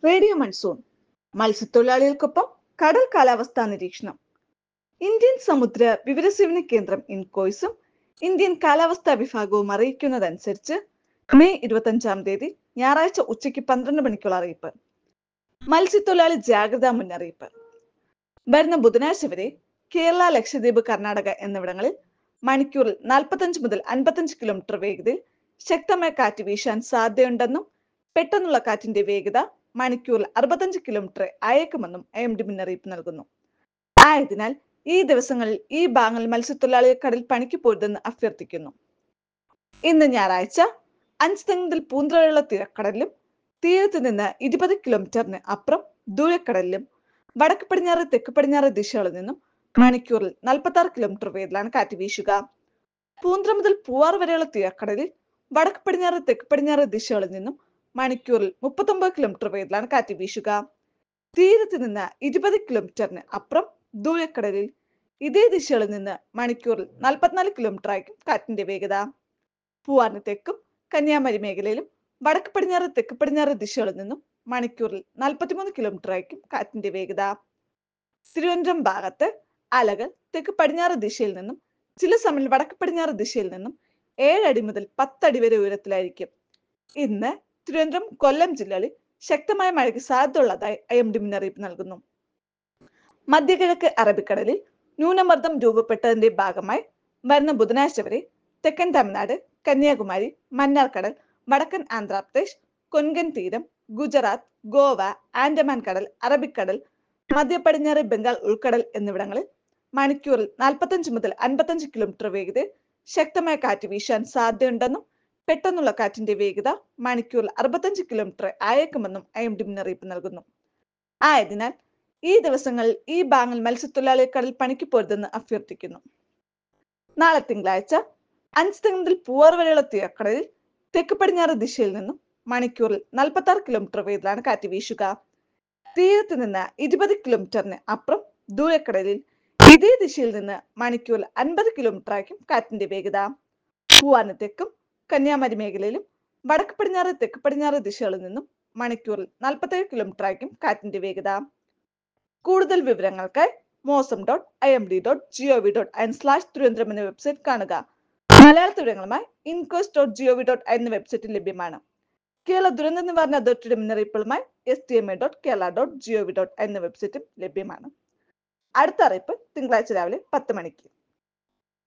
radio monsoon മത്സ്യത്തൊഴിലാളികൾക്കൊപ്പം കടൽ കാലാവസ്ഥാ നിരീക്ഷണം ഇന്ത്യൻ സമുദ്ര വിവരസേവന കേന്ദ്രം ഇൻകോയ്സും ഇന്ത്യൻ കാലാവസ്ഥാ വിഭാഗവും അറിയിക്കുന്നതനുസരിച്ച് മെയ് ഇരുപത്തഞ്ചാം തീയതി ഞായറാഴ്ച ഉച്ചയ്ക്ക് പന്ത്രണ്ട് മണിക്കുള്ള അറിയിപ്പ് മത്സ്യത്തൊഴിലാളി ജാഗ്രതാ മുന്നറിയിപ്പ് വരുന്ന ബുധനാഴ്ച വരെ കേരള ലക്ഷദ്വീപ് കർണാടക എന്നിവിടങ്ങളിൽ മണിക്കൂറിൽ നാൽപ്പത്തഞ്ച് മുതൽ അൻപത്തഞ്ച് കിലോമീറ്റർ വേഗതയിൽ ശക്തമായ കാറ്റ് വീശാൻ സാധ്യതയുണ്ടെന്നും പെട്ടെന്നുള്ള കാറ്റിന്റെ വേഗത മണിക്കൂറിൽ അറുപത്തഞ്ച് കിലോമീറ്റർ അയക്കുമെന്നും ഐ എം ഡി മുന്നറിയിപ്പ് നൽകുന്നു ആയതിനാൽ ഈ ദിവസങ്ങളിൽ ഈ ഭാഗങ്ങളിൽ മത്സ്യത്തൊഴിലാളികൾ കടൽ പണിക്ക് പോരുതെന്ന് അഭ്യർത്ഥിക്കുന്നു ഇന്ന് ഞായറാഴ്ച അഞ്ച് മുതൽ പൂന്തറയുള്ള തീരക്കടലിലും തീരത്ത് നിന്ന് ഇരുപത് കിലോമീറ്ററിന് അപ്പുറം ദൂരക്കടലിലും വടക്ക് പടിഞ്ഞാറ് തെക്ക് പടിഞ്ഞാറ് ദിശകളിൽ നിന്നും മണിക്കൂറിൽ നാൽപ്പത്തി ആറ് കിലോമീറ്റർ വേഗത്തിലാണ് കാറ്റ് വീശുക പൂന്തറ മുതൽ പൂവാർ വരെയുള്ള തീരക്കടലിൽ വടക്ക് പടിഞ്ഞാറ് തെക്ക് പടിഞ്ഞാറ് ദിശകളിൽ നിന്നും മണിക്കൂറിൽ മുപ്പത്തൊമ്പത് കിലോമീറ്റർ വേഗത്തിലാണ് കാറ്റ് വീശുക തീരത്ത് നിന്ന് ഇരുപത് കിലോമീറ്ററിന് അപ്പുറം ദൂരക്കടലിൽ ഇതേ ദിശകളിൽ നിന്ന് മണിക്കൂറിൽ നാൽപ്പത്തിനാല് കിലോമീറ്റർ ആയിരിക്കും കാറ്റിന്റെ വേഗത പൂവാറിന് തെക്കും കന്യാകുമാരി മേഖലയിലും വടക്ക് പടിഞ്ഞാറ് തെക്ക് പടിഞ്ഞാറ് ദിശകളിൽ നിന്നും മണിക്കൂറിൽ നാൽപ്പത്തിമൂന്ന് കിലോമീറ്റർ ആയിരിക്കും കാറ്റിന്റെ വേഗത തിരുവനന്തപുരം ഭാഗത്ത് അലകൾ തെക്ക് പടിഞ്ഞാറ് ദിശയിൽ നിന്നും ചില സമയം വടക്ക് പടിഞ്ഞാറ് ദിശയിൽ നിന്നും ഏഴടി മുതൽ പത്തടി വരെ ഉയരത്തിലായിരിക്കും ഇന്ന് തിരുവനന്തപുരം കൊല്ലം ജില്ലകളിൽ ശക്തമായ മഴയ്ക്ക് സാധ്യതയുള്ളതായി ഐ എം ഡി മുന്നറിയിപ്പ് നൽകുന്നു മധ്യകിഴക്ക് അറബിക്കടലിൽ ന്യൂനമർദ്ദം രൂപപ്പെട്ടതിന്റെ ഭാഗമായി വരുന്ന ബുധനാഴ്ച വരെ തെക്കൻ തമിഴ്നാട് കന്യാകുമാരി മന്നാർക്കടൽ വടക്കൻ ആന്ധ്രാപ്രദേശ് കൊൻകൻ തീരം ഗുജറാത്ത് ഗോവ ആൻഡമാൻ കടൽ അറബിക്കടൽ മധ്യ പടിഞ്ഞാറ് ബംഗാൾ ഉൾക്കടൽ എന്നിവിടങ്ങളിൽ മണിക്കൂറിൽ നാൽപ്പത്തഞ്ച് മുതൽ അൻപത്തഞ്ച് കിലോമീറ്റർ വേഗതയിൽ ശക്തമായ കാറ്റ് വീശാൻ സാധ്യതയുണ്ടെന്നും പെട്ടെന്നുള്ള കാറ്റിന്റെ വേഗത മണിക്കൂറിൽ അറുപത്തഞ്ച് കിലോമീറ്റർ അയക്കുമെന്നും ഐ എം ഡി മുന്നറിയിപ്പ് നൽകുന്നു ആയതിനാൽ ഈ ദിവസങ്ങളിൽ ഈ ഭാഗങ്ങൾ മത്സ്യത്തൊഴിലാളികൾ കടൽ പണിക്ക് പോരുതെന്ന് അഭ്യർത്ഥിക്കുന്നു നാളെ തിങ്കളാഴ്ച അഞ്ച് മുതൽ പൂവാർ വരെയുള്ള തീരക്കടലിൽ തെക്ക് പടിഞ്ഞാറ് ദിശയിൽ നിന്നും മണിക്കൂറിൽ നാൽപ്പത്തി ആറ് കിലോമീറ്റർ വേഗത്തിലാണ് കാറ്റ് വീശുക തീരത്ത് നിന്ന് ഇരുപത് കിലോമീറ്ററിന് അപ്പുറം ദൂരക്കടലിൽ ഇതേ ദിശയിൽ നിന്ന് മണിക്കൂറിൽ അൻപത് കിലോമീറ്റർ ആയിരിക്കും കാറ്റിന്റെ വേഗത പൂവാറിന് തെക്കും കന്യാകുമാരി മേഖലയിലും വടക്ക് പടിഞ്ഞാറ് തെക്ക് പടിഞ്ഞാറ് ദിശകളിൽ നിന്നും മണിക്കൂറിൽ നാൽപ്പത്തേഴ് കിലോമീറ്റർ ആയിരിക്കും കാറ്റിന്റെ വേഗത കൂടുതൽ വിവരങ്ങൾക്കായി Mausam dot I M D dot gov dot in slash Thiruvananthapuram എന്ന വെബ്സൈറ്റ് കാണുക മലയാള വിവരങ്ങളുമായി ഇൻകോസ് ഡോട്ട് ജിഒവി ഡോട്ട് എന്ന വെബ്സൈറ്റിൽ ലഭ്യമാണ് കേരള ദുരന്ത നിവാരണ അതോറിറ്റിയുടെ മുന്നറിയിപ്പുകളുമായി S T M A dot Kerala dot gov dot എന്ന വെബ്സൈറ്റും ലഭ്യമാണ് അടുത്ത അറിയിപ്പ് തിങ്കളാഴ്ച രാവിലെ പത്ത് മണിക്ക്